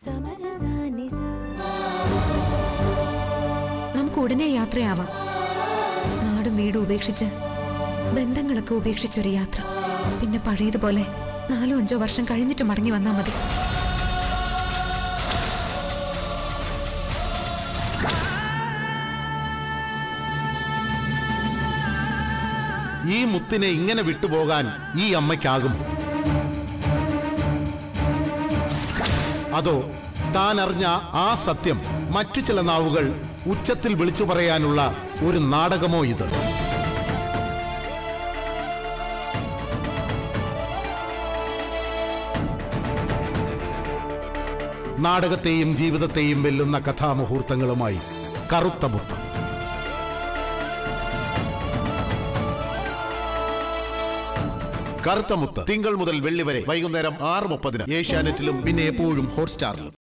നമുക്ക് ഉടനെ യാത്രയാവാം നാടും വീടും ഉപേക്ഷിച്ച് ബന്ധങ്ങളൊക്കെ ഉപേക്ഷിച്ചൊരു യാത്ര പിന്നെ പഴയതുപോലെ നാലോ അഞ്ചോ വർഷം കഴിഞ്ഞിട്ട് മടങ്ങി വന്നാൽ മതി ഈ മുത്തിനെ ഇങ്ങനെ വിട്ടുപോകാൻ ഈ അമ്മയ്ക്കാകുമോ അതോ താൻ അറിഞ്ഞ ആ സത്യം മറ്റു ചില നാവുകൾ ഉച്ചത്തിൽ വിളിച്ചു പറയാനുള്ള ഒരു നാടകമോ ഇത് നാടകത്തെയും ജീവിതത്തെയും വെല്ലുന്ന കഥാമുഹൂർത്തങ്ങളുമായി കറുത്ത മുത്തം കറുത്ത മുത്ത് തിങ്കൾ മുതൽ വെള്ളി വരെ വൈകുന്നേരം ആറ് മുപ്പതിന് ഏഷ്യാനെറ്റിലും പിന്നെ എപ്പോഴും ഹോട്ട്സ്റ്റാറിലും